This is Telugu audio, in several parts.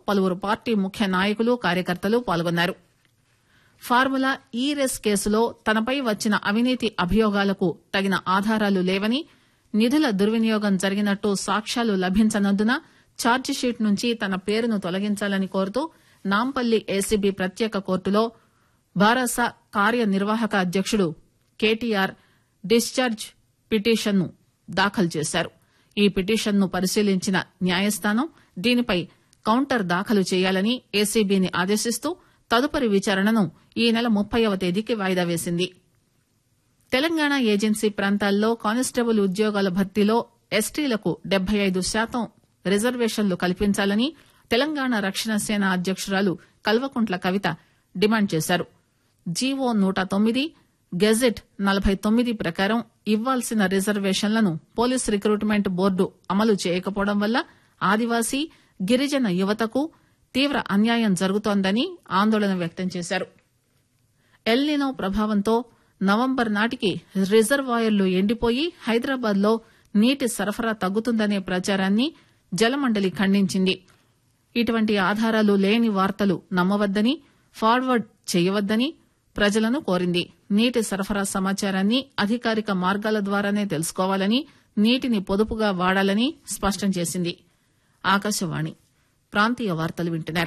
పలువురు పార్టీ ముఖ్య నాయకులు కార్యకర్తలు పాల్గొన్నారు ఫార్ములా ఈ రేస్ కేసులో తనపై వచ్చిన అవినీతి అభియోగాలకు తగిన ఆధారాలు లేవని నిధుల దుర్వినియోగం జరిగినట్టు సాక్ష్యాలు లభించనందున ఛార్జిషీట్ నుంచి తన పేరును తొలగించాలని కోరుతూ నాంపల్లి ఏసీబీ ప్రత్యేక కోర్టులో భారస కార్యనిర్వాహక అధ్యకుడు కేటీఆర్ డిశ్చార్జ్ పిటిషన్ను దాఖలు చేశారు ఈ పిటిషన్ను పరిశీలించిన న్యాయస్థానం దీనిపై కౌంటర్ దాఖలు చేయాలని ఏసీబీని ఆదేశిస్తూ తదుపరి విచారణను ఈ నెల ముప్పైవ తేదీకి వాయిదా వేసింది తెలంగాణ ఏజెన్సీ ప్రాంతాల్లో కానిస్టేబుల్ ఉద్యోగాల భర్తీలో ఎస్టీలకు డెబ్బై ఐదు శాతం రిజర్వేషన్లు కల్పించాలని తెలంగాణ రక్షణ సేన అధ్యకురాలు కల్వకుంట్ల కవిత డిమాండ్ చేశారు జీవో నూట తొమ్మిది గెజెట్ నలభై తొమ్మిది ప్రకారం ఇవ్వాల్సిన రిజర్వేషన్లను పోలీస్ రిక్రూట్మెంట్ బోర్డు అమలు చేయకపోవడం వల్ల ఆదివాసీ గిరిజన యువతకు తీవ్ర అన్యాయం జరుగుతోందని ఆందోళన వ్యక్తం చేశారు ఎల్నినో ప్రభావంతో నవంబర్ నాటికి రిజర్వాయర్లు ఎండిపోయి హైదరాబాద్ లో నీటి సరఫరా తగ్గుతుందనే ప్రచారాన్ని జలమండలి ఖండించింది ఇటువంటి ఆధారాలు లేని వార్తలు నమ్మవద్దని ఫార్వర్డ్ చేయవద్దని ప్రజలను కోరింది నీటి సరఫరా సమాచారాన్ని అధికారిక మార్గాల ద్వారానే తెలుసుకోవాలని నీటిని పొదుపుగా వాడాలని స్పష్టం చేసింది ఆకాశవాణి ప్రాంతీయ వార్తలు వింటున్నారు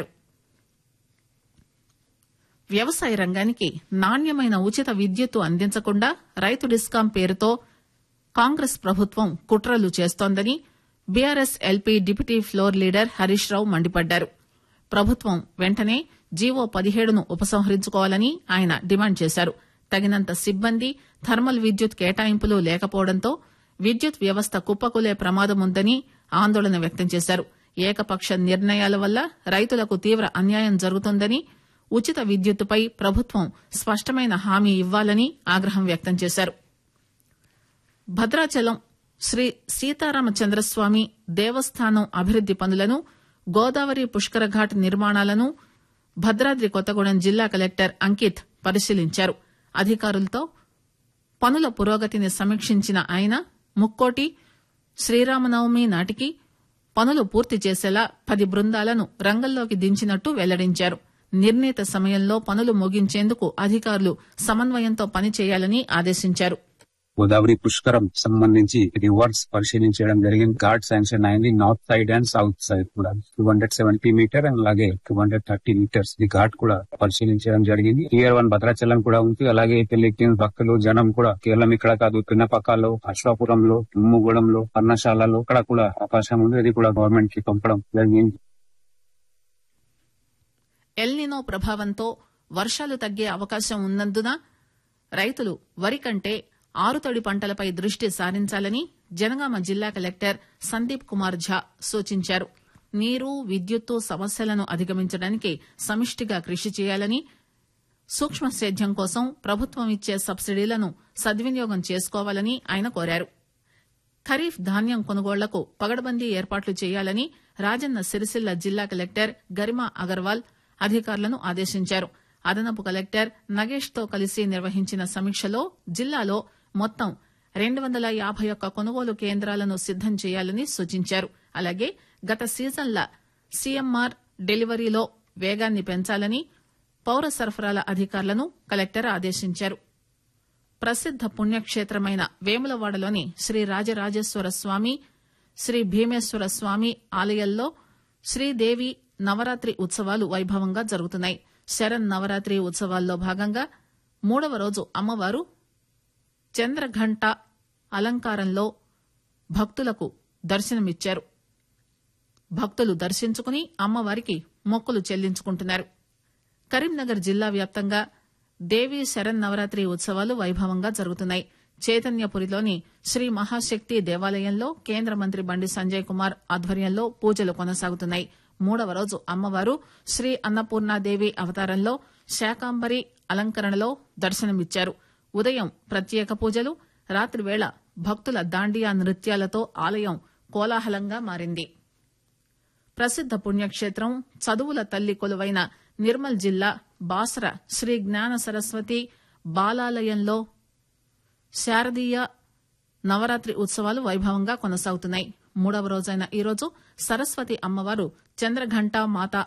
వ్యవసాయ రంగానికి నాణ్యమైన ఉచిత విద్యుత్తు అందించకుండా రైతు డిస్కాం పేరుతో కాంగ్రెస్ ప్రభుత్వం కుట్రలు చేస్తోందని BRS LP deputy floor leader Harish Rao మండిపడ్డారు ప్రభుత్వం వెంటనే జీవో పదిహేడును ఉపసంహరించుకోవాలని ఆయన డిమాండ్ చేశారు తగినంత సిబ్బంది థర్మల్ విద్యుత్ కేటాయింపులు లేకపోవడంతో విద్యుత్ వ్యవస్థ కుప్పకూలే ప్రమాదముందని ఆందోళన వ్యక్తం చేశారు ఏకపక్ష నిర్ణయాల వల్ల రైతులకు తీవ్ర అన్యాయం జరుగుతోందని ఉచిత విద్యుత్తుపై ప్రభుత్వం స్పష్టమైన హామీ ఇవ్వాలని ఆగ్రహం వ్యక్తం చేశారు భద్రాచలం శ్రీ సీతారామచంద్రస్వామి దేవస్థానం అభివృద్ది పనులను గోదావరి పుష్కరఘాట్ నిర్మాణాలను భద్రాద్రి కొత్తగూడెం జిల్లా కలెక్టర్ అంకిత్ పరిశీలించారు అధికారులతో పనుల పురోగతిని సమీక్షించిన ఆయన ముక్కోటి శ్రీరామనవమి నాటికి పనులు పూర్తి చేసేలా పది బృందాలను రంగంలోకి దించినట్టు వెల్లడించారు నిర్ణీత సమయంలో పనులు ముగించేందుకు అధికారులు సమన్వయంతో పనిచేయాలని ఆదేశించారు గోదావరి పుష్కరం సంబంధించి రివర్స్ పరిశీలించడం జరిగింది ఘాట్ శాంక్షన్ అయింది north side and south side కూడా two hundred seventy meter and అలాగే టూ హండ్రెడ్ థర్టీ మీటర్స్ ఈ ఘాట్ కూడా పరిశీలించడం జరిగింది ఇయర్ వన్ భద్రాచలం కూడా ఉంది అలాగే పెళ్లికి భక్తులు జనం కూడా కేవలం ఇక్కడ కాదు పిన్నపక్కలో అశ్వాపురంలో ముమ్మగూడెంలో పర్ణశాలలో ఇక్కడ కూడా అవకాశం ఉంది అది కూడా గవర్నమెంట్ కి పంపడం జరిగింది ఎల్నినో ప్రభావంతో వర్షాలు తగ్గే అవకాశం ఉన్నందున రైతులు వరి కంటే ఆరుతడి పంటలపై దృష్టి సారించాలని జనగామ జిల్లా కలెక్టర్ సందీప్ కుమార్ ఝా సూచించారు నీరు విద్యుత్తు సమస్యలను అధిగమించడానికి సమిష్టిగా కృషి చేయాలని సూక్ష్మ సేద్యం కోసం ప్రభుత్వం ఇచ్చే సబ్సిడీలను సద్వినియోగం చేసుకోవాలని ఆయన కోరారు ఖరీఫ్ ధాన్యం కొనుగోళ్లకు పగడబందీ ఏర్పాట్లు చేయాలని రాజన్న సిరిసిల్ల జిల్లా కలెక్టర్ గరిమా అగర్వాల్ అధికారులను ఆదేశించారు అదనపు కలెక్టర్ నగేష్ తో కలిసి నిర్వహించిన సమీక్షలో జిల్లాలో మొత్తం రెండు వందల యాభై ఒక్క కొనుగోలు కేంద్రాలను సిద్దం చేయాలని సూచించారు అలాగే గత సీజన్ల సీఎంఆర్ డెలివరీలో వేగాన్ని పెంచాలని పౌర సరఫరాల అధికారులను కలెక్టర్ ఆదేశించారు ప్రసిద్ద పుణ్యక్షేత్రమైన వేములవాడలోని శ్రీ రాజరాజేశ్వర స్వామి శ్రీ భీమేశ్వర స్వామి ఆలయాల్లో శ్రీదేవి నవరాత్రి ఉత్సవాలు వైభవంగా జరుగుతున్నాయి శరణ్ నవరాత్రి ఉత్సవాల్లో భాగంగా మూడవ రోజు అమ్మవారు చంద్రఘంట అలంకారంలో భక్తులకు దర్శనమిచ్చారు భక్తులు దర్శించుకుని అమ్మవారికి మొక్కులు చెల్లించుకుంటున్నారు కరీంనగర్ జిల్లా వ్యాప్తంగా దేవీ శరణ్ నవరాత్రి ఉత్సవాలు వైభవంగా జరుగుతున్నాయి చైతన్యపురిలోని శ్రీ మహాశక్తి దేవాలయంలో కేంద్ర మంత్రి బండి సంజయ్ కుమార్ ఆధ్వర్యంలో పూజలు కొనసాగుతున్నాయి మూడవ రోజు అమ్మవారు శ్రీ అన్నపూర్ణాదేవి అవతారంలో శాకాంబరి అలంకరణలో దర్శనమిచ్చారు ఉదయం ప్రత్యేక పూజలు రాత్రివేళ భక్తుల దాండియా నృత్యాలతో ఆలయం కోలాహలంగా మారింది ప్రసిద్ద పుణ్యక్షేత్రం చదువుల తల్లి కొలువైన నిర్మల్ జిల్లా బాసర శ్రీ జ్ఞాన సరస్వతి బాలాలయంలో శారదీయ నవరాత్రి ఉత్సవాలు వైభవంగా కొనసాగుతున్నాయి మూడవ రోజైన ఈరోజు సరస్వతి అమ్మవారు చంద్రఘంట మాత